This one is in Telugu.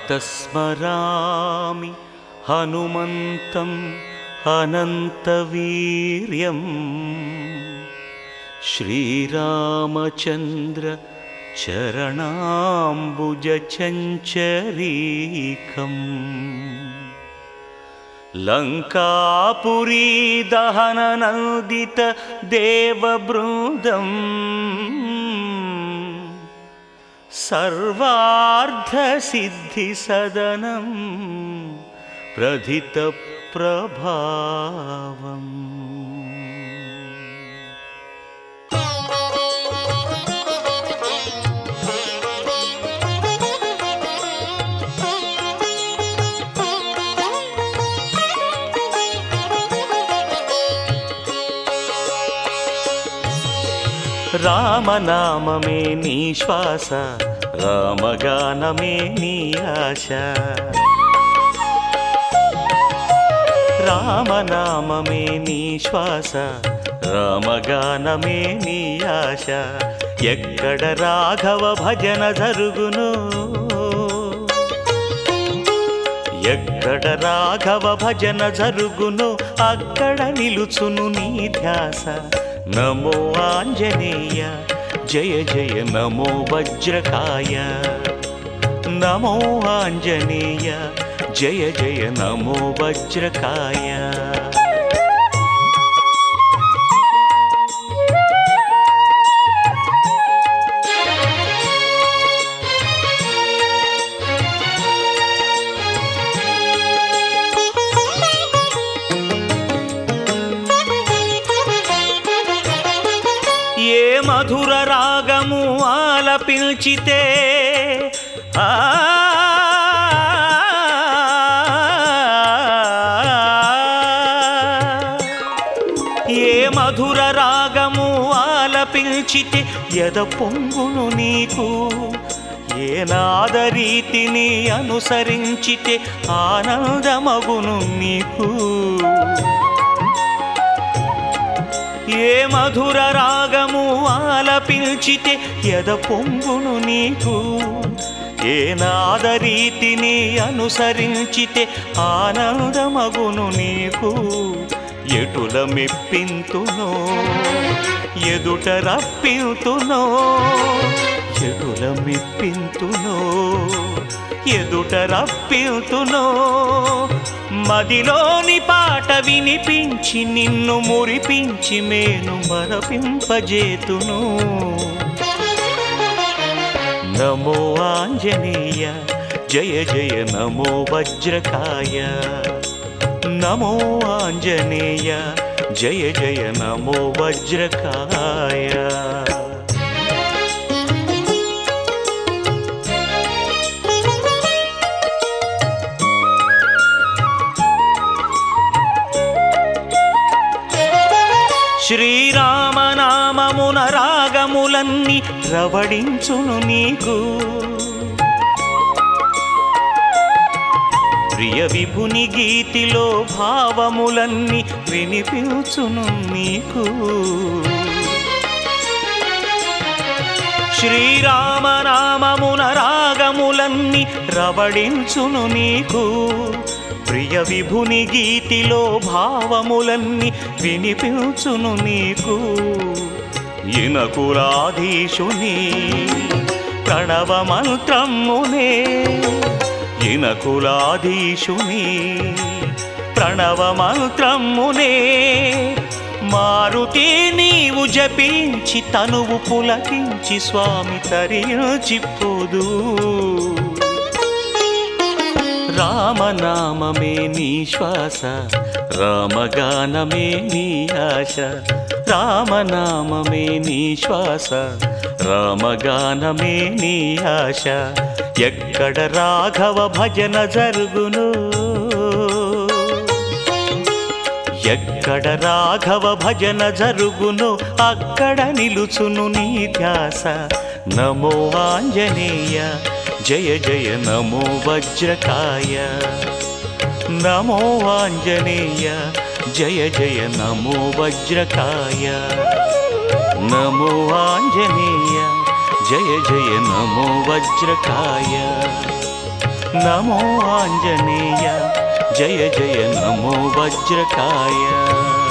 प्रातस्मरामि हनुमन्तम् अनन्तवीर्यं श्रीरामचन्द्र चरणाम्बुजचञ्चरीकम् लङ्कापुरी दहननन्दित देवबृन्दम् सर्वार्धसिद्धिसदनं प्रथितप्रभावम् రామనామమే నీ శ్వాస రామగానమే నీ ఆశ రామనామమే నీ శ్వాస రామగానమే నీ ఆశ ఎక్కడ రాఘవ భజన జరుగును ఎక్కడ రాఘవ భజన జరుగును అక్కడ నిలుచును నీ ధ్యాస నమో ఆంజనేయ జయ జయ నమో వజ్రకాయ నమో ఆంజనేయ జయ జయ నమో వజ్రకాయ ఏ మధుర రాగము ఆలపించితే ఆ ఏ మధుర రాగము ఆలపించితే ఎద పొంగును నీకు ఏ నాదరీతిని అనుసరించితే ఆనందమగును నీకు ఏ మధుర రాగము ఆలపించితే ఎద పొంగును నీకు ఏ నాదరీతిని అనుసరించితే ఆనందమగును నీకు ఎటుల మెప్పింతునో ఎదుట రప్పింతునో ఎటుల మెప్పింతునో ఎదుట రప్పింతునో మదిలోని పాట వినిపించి నిన్ను మురిపించి మేను మరపింపజేతును నమో ఆంజనేయ జయ జయ నమో వజ్రకాయ నమో ఆంజనేయ జయ జయ నమో వజ్రకాయ శ్రీరామనామమున రాగములన్నీ రవడించును నీకు ప్రియ విభుని గీతిలో భావములన్నీ వినిపించును నీకు శ్రీరామనామమున రాగములన్నీ రవడించును నీకు ప్రియ విభుని గీతిలో భావములన్నీ వినిపించును నీకు ఇనకులాధీశుని ప్రణవ మంత్రమునే ఇనకులాధీశుని ప్రణవ మంత్రమునే మారుతి నీవు జపించి తనువు పులకించి స్వామి తరించిపోదు రామనామమే నీ శ్వాస రామగానమే నీ ఆశ రామనామమే నీ శ్వాస రామగానమే నీ ఆశ ఎక్కడ రాఘవ భజన జరుగును ఎక్కడ రాఘవ భజన జరుగును అక్కడ నిలుచును నీ ధ్యాస నమో ఆంజనేయ జయ జయ నమో వజ్రకాయ నమో ఆంజనేయ జయ జయ నమో వజ్రకాయ నమో ఆంజనేయ జయ జయ నమో వజ్రకాయ నమో ఆంజనేయ జయ జయ నమో వజ్రకాయ